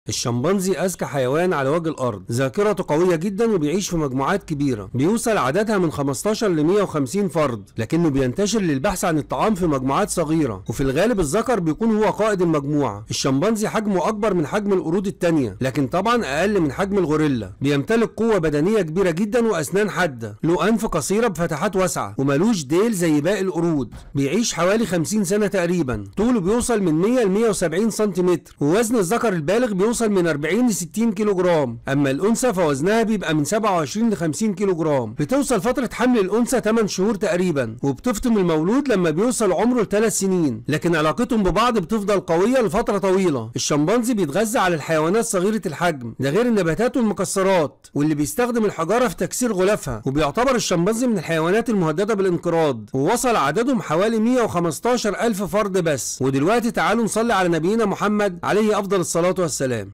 الشمبانزي أذكى حيوان على وجه الأرض ذاكرته قوية جدا وبيعيش في مجموعات كبيرة بيوصل عددها من 15 ل 150 فرد لكنه بينتشر للبحث عن الطعام في مجموعات صغيرة وفي الغالب الذكر بيكون هو قائد المجموعة الشمبانزي حجمه أكبر من حجم القرود التانية لكن طبعا أقل من حجم الغوريلا بيمتلك قوة بدنية كبيرة جدا وأسنان حادة له أنف قصيرة بفتحات واسعة وملوش ديل زي باقي القرود بيعيش حوالي 50 سنة تقريبا طوله بيوصل من 100 ل 170 سنتيمتر ووزن الذكر البالغ بيوصل من 40 ل 60 كيلو جرام اما الانثى فوزنها بيبقى من 27 ل 50 كيلو جرام بتوصل فتره حمل الانثى 8 شهور تقريبا وبتفطم المولود لما بيوصل عمره لثلاث سنين لكن علاقتهم ببعض بتفضل قويه لفتره طويله الشمبانزي بيتغذى على الحيوانات صغيره الحجم ده غير النباتات والمكسرات واللي بيستخدم الحجاره في تكسير غلافها وبيعتبر الشمبانزي من الحيوانات المهدده بالانقراض ووصل عددهم حوالي 115 الف فرد بس ودلوقتي تعالوا نصلي على نبينا محمد عليه افضل الصلاه والسلام